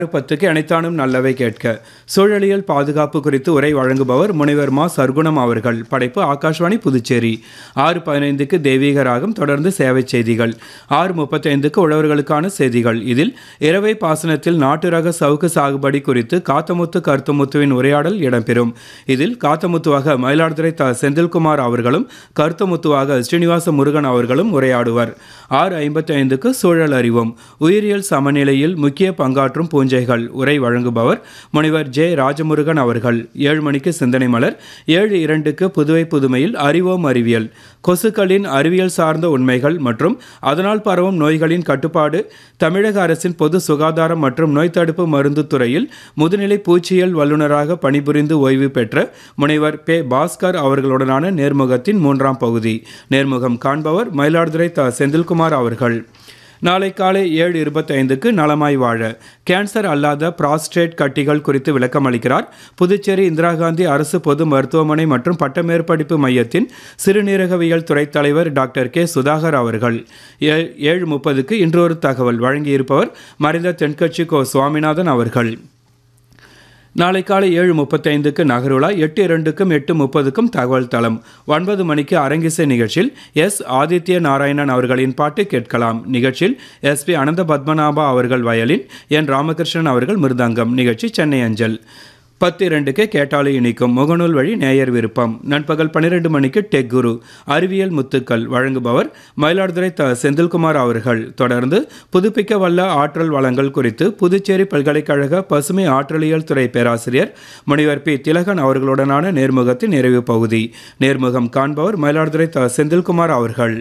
பத்துக்கு அனைத்தானும் நல்லவை கேட்க சூழலியல் பாதுகாப்பு குறித்து உரை வழங்குபவர் முனைவர் மா சர்க்குணம் அவர்கள் படைப்பு ஆகாஷ்வாணி புதுச்சேரி ஆறு பதினைந்துக்கு தெய்வீக ராகம் தொடர்ந்து சேவை செய்திகள் ஆறு முப்பத்தைந்துக்கு உழவர்களுக்கான செய்திகள் இதில் இரவை பாசனத்தில் நாட்டு ரக சவுக்கு சாகுபடி குறித்து காத்தமுத்து கருத்துமுத்துவின் உரையாடல் இடம்பெறும் இதில் காத்தமுத்துவாக மயிலாடுதுறை த செந்தில்குமார் அவர்களும் கருத்துமுத்துவாக ஸ்ரீனிவாச முருகன் அவர்களும் உரையாடுவர் ஆறு ஐம்பத்தி ஐந்துக்கு சூழல் அறிவோம் உயிரியல் சமநிலையில் முக்கிய பங்காற்றும் பூஞ்சைகள் உரை வழங்குபவர் முனைவர் ஜே ராஜமுருகன் அவர்கள் ஏழு மணிக்கு சிந்தனை மலர் ஏழு இரண்டுக்கு புதுவை புதுமையில் அறிவோம் அறிவியல் கொசுக்களின் அறிவியல் சார்ந்த உண்மைகள் மற்றும் அதனால் பரவும் நோய்களின் கட்டுப்பாடு தமிழக அரசின் பொது சுகாதாரம் மற்றும் நோய் தடுப்பு மருந்து துறையில் முதுநிலை பூச்சியியல் வல்லுநராக பணிபுரிந்து ஓய்வு பெற்ற முனைவர் பே பாஸ்கர் அவர்களுடனான நேர்முகத்தின் மூன்றாம் பகுதி நேர்முகம் காண்பவர் மயிலாடுதுறை த செந்தில்குமார் அவர்கள் நாளை காலை ஏழு இருபத்தைந்துக்கு நலமாய் வாழ கேன்சர் அல்லாத பிராஸ்டேட் கட்டிகள் குறித்து விளக்கம் அளிக்கிறார் புதுச்சேரி இந்திரா காந்தி அரசு பொது மருத்துவமனை மற்றும் பட்டமேற்படிப்பு மையத்தின் சிறுநீரகவியல் துறை தலைவர் டாக்டர் கே சுதாகர் அவர்கள் ஏ- ஏழு முப்பதுக்கு இன்றொரு தகவல் வழங்கியிருப்பவர் மறைந்த தென்கட்சி கோ சுவாமிநாதன் அவர்கள் நாளை காலை ஏழு முப்பத்தைந்துக்கு நகருலா எட்டு இரண்டுக்கும் எட்டு முப்பதுக்கும் தகவல் தளம் ஒன்பது மணிக்கு அரங்கிசை நிகழ்ச்சியில் எஸ் ஆதித்ய நாராயணன் அவர்களின் பாட்டு கேட்கலாம் நிகழ்ச்சியில் எஸ் பி அனந்த பத்மநாபா அவர்கள் வயலின் என் ராமகிருஷ்ணன் அவர்கள் மிருதங்கம் நிகழ்ச்சி சென்னை அஞ்சல் பத்து இரண்டுக்கு கேட்டாலே இனிக்கும் முகநூல் வழி நேயர் விருப்பம் நண்பகல் பன்னிரெண்டு மணிக்கு டெக் குரு அறிவியல் முத்துக்கள் வழங்குபவர் மயிலாடுதுறை த செந்தில்குமார் அவர்கள் தொடர்ந்து புதுப்பிக்க வல்ல ஆற்றல் வளங்கள் குறித்து புதுச்சேரி பல்கலைக்கழக பசுமை ஆற்றலியல் துறை பேராசிரியர் முனைவர் பி திலகன் அவர்களுடனான நேர்முகத்தின் நிறைவு பகுதி நேர்முகம் காண்பவர் மயிலாடுதுறை த செந்தில்குமார் அவர்கள்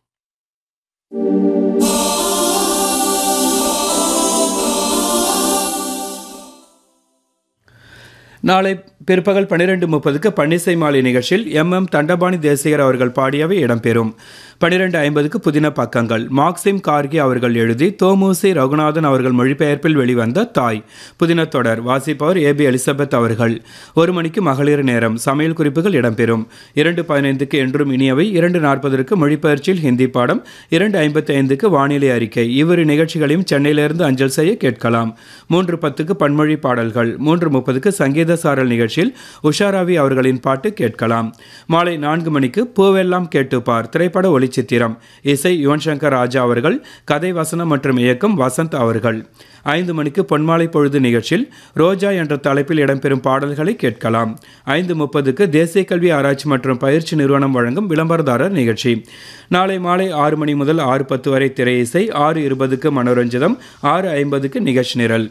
நாளை பிற்பகல் பன்னிரெண்டு முப்பதுக்கு பன்னிசை மாலை நிகழ்ச்சியில் எம் எம் தண்டபாணி தேசிகர் அவர்கள் பாடியவை இடம்பெறும் பன்னிரெண்டு ஐம்பதுக்கு புதின பக்கங்கள் மார்க்சிம் கார்கி அவர்கள் எழுதி தோமுசி ரகுநாதன் அவர்கள் மொழிபெயர்ப்பில் வெளிவந்த தாய் புதின தொடர் வாசிப்பவர் ஏ பி எலிசபெத் அவர்கள் ஒரு மணிக்கு மகளிர் நேரம் சமையல் குறிப்புகள் இடம்பெறும் இரண்டு பதினைந்துக்கு என்றும் இனியவை இரண்டு நாற்பதற்கு மொழிபெயர்ச்சியில் ஹிந்தி பாடம் இரண்டு ஐம்பத்தி ஐந்துக்கு வானிலை அறிக்கை இவ்விரு நிகழ்ச்சிகளையும் சென்னையிலிருந்து அஞ்சல் செய்ய கேட்கலாம் மூன்று பத்துக்கு பன்மொழி பாடல்கள் மூன்று முப்பதுக்கு சங்கீத சாரல் நிகழ்ச்சியில் உஷாராவி அவர்களின் பாட்டு கேட்கலாம் மாலை நான்கு மணிக்கு பூவெல்லாம் கேட்டுப்பார் திரைப்பட ஒளிச்சித்திரம் இசை யுவன் சங்கர் ராஜா அவர்கள் கதை வசனம் மற்றும் இயக்கம் வசந்த் அவர்கள் ஐந்து மணிக்கு பொன்மாலை பொழுது நிகழ்ச்சியில் ரோஜா என்ற தலைப்பில் இடம்பெறும் பாடல்களை கேட்கலாம் ஐந்து முப்பதுக்கு தேசிய கல்வி ஆராய்ச்சி மற்றும் பயிற்சி நிறுவனம் வழங்கும் விளம்பரதாரர் நிகழ்ச்சி நாளை மாலை ஆறு மணி முதல் ஆறு பத்து வரை திரை இசை ஆறு இருபதுக்கு மனோரஞ்சிதம் ஆறு ஐம்பதுக்கு நிகழ்ச்சி நிரல்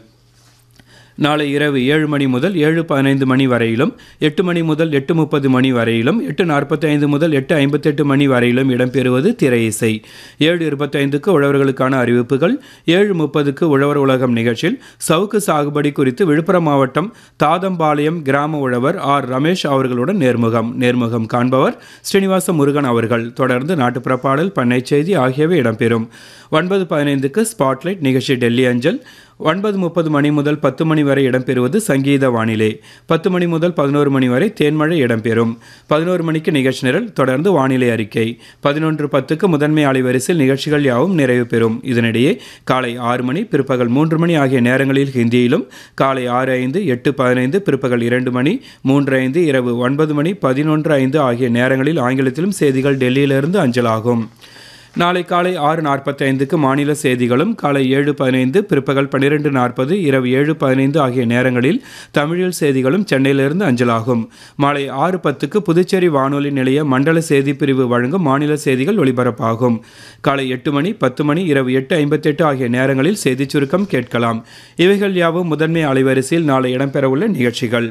நாளை இரவு ஏழு மணி முதல் ஏழு பதினைந்து மணி வரையிலும் எட்டு மணி முதல் எட்டு முப்பது மணி வரையிலும் எட்டு நாற்பத்தி ஐந்து முதல் எட்டு ஐம்பத்தெட்டு மணி வரையிலும் இடம்பெறுவது திரை இசை ஏழு இருபத்தைந்துக்கு உழவர்களுக்கான அறிவிப்புகள் ஏழு முப்பதுக்கு உழவர் உலகம் நிகழ்ச்சியில் சவுக்கு சாகுபடி குறித்து விழுப்புரம் மாவட்டம் தாதம்பாளையம் கிராம உழவர் ஆர் ரமேஷ் அவர்களுடன் நேர்முகம் நேர்முகம் காண்பவர் ஸ்ரீனிவாச முருகன் அவர்கள் தொடர்ந்து நாட்டுப்புற பாடல் பண்ணை செய்தி ஆகியவை இடம்பெறும் ஒன்பது பதினைந்துக்கு ஸ்பாட்லைட் நிகழ்ச்சி டெல்லி அஞ்சல் ஒன்பது முப்பது மணி முதல் பத்து மணி வரை இடம்பெறுவது சங்கீத வானிலை பத்து மணி முதல் பதினோரு மணி வரை தேன்மழை இடம்பெறும் பதினோரு மணிக்கு நிகழ்ச்சி நிரல் தொடர்ந்து வானிலை அறிக்கை பதினொன்று பத்துக்கு முதன்மை அலைவரிசையில் நிகழ்ச்சிகள் யாவும் நிறைவு பெறும் இதனிடையே காலை ஆறு மணி பிற்பகல் மூன்று மணி ஆகிய நேரங்களில் ஹிந்தியிலும் காலை ஆறு ஐந்து எட்டு பதினைந்து பிற்பகல் இரண்டு மணி மூன்று ஐந்து இரவு ஒன்பது மணி பதினொன்று ஐந்து ஆகிய நேரங்களில் ஆங்கிலத்திலும் செய்திகள் டெல்லியிலிருந்து அஞ்சலாகும் நாளை காலை ஆறு நாற்பத்தி ஐந்துக்கு மாநில செய்திகளும் காலை ஏழு பதினைந்து பிற்பகல் பன்னிரெண்டு நாற்பது இரவு ஏழு பதினைந்து ஆகிய நேரங்களில் தமிழில் செய்திகளும் சென்னையிலிருந்து அஞ்சலாகும் மாலை ஆறு பத்துக்கு புதுச்சேரி வானொலி நிலைய மண்டல செய்தி பிரிவு வழங்கும் மாநில செய்திகள் ஒலிபரப்பாகும் காலை எட்டு மணி பத்து மணி இரவு எட்டு ஐம்பத்தெட்டு ஆகிய நேரங்களில் செய்திச் சுருக்கம் கேட்கலாம் இவைகள் யாவும் முதன்மை அலைவரிசையில் நாளை இடம்பெறவுள்ள நிகழ்ச்சிகள்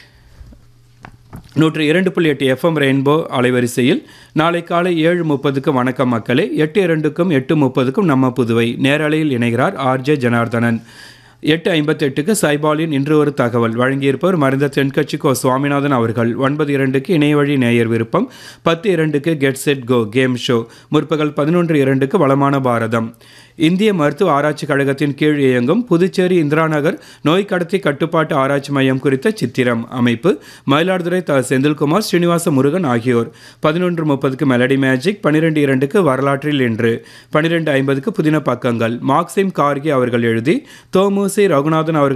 நூற்று இரண்டு புள்ளி எட்டு எஃப்எம் ரெயின்போ அலைவரிசையில் நாளை காலை ஏழு முப்பதுக்கு வணக்கம் மக்களே எட்டு இரண்டுக்கும் எட்டு முப்பதுக்கும் நம்ம புதுவை நேரலையில் இணைகிறார் ஆர்ஜே ஜனார்தனன் எட்டு ஐம்பத்தெட்டுக்கு சைபாலின் இன்று ஒரு தகவல் வழங்கியிருப்பவர் மறைந்த தென்கட்சி கோ சுவாமிநாதன் அவர்கள் ஒன்பது இரண்டுக்கு இணையவழி நேயர் விருப்பம் பத்து இரண்டுக்கு get set go game show முற்பகல் பதினொன்று இரண்டுக்கு வளமான பாரதம் இந்திய மருத்துவ ஆராய்ச்சி கழகத்தின் கீழ் இயங்கும் புதுச்சேரி இந்திரா நகர் நோய் கடத்தி கட்டுப்பாட்டு ஆராய்ச்சி மையம் குறித்த சித்திரம் அமைப்பு மயிலாடுதுறை த செந்தில்குமார் ஸ்ரீனிவாச முருகன் ஆகியோர் பதினொன்று முப்பதுக்கு மெலடி மேஜிக் பன்னிரெண்டு இரண்டுக்கு வரலாற்றில் இன்று பன்னிரெண்டு ஐம்பதுக்கு புதின பக்கங்கள் மார்க்சிம் கார்கி அவர்கள் எழுதி தோமுசி ரகுநாதன் அவர்கள்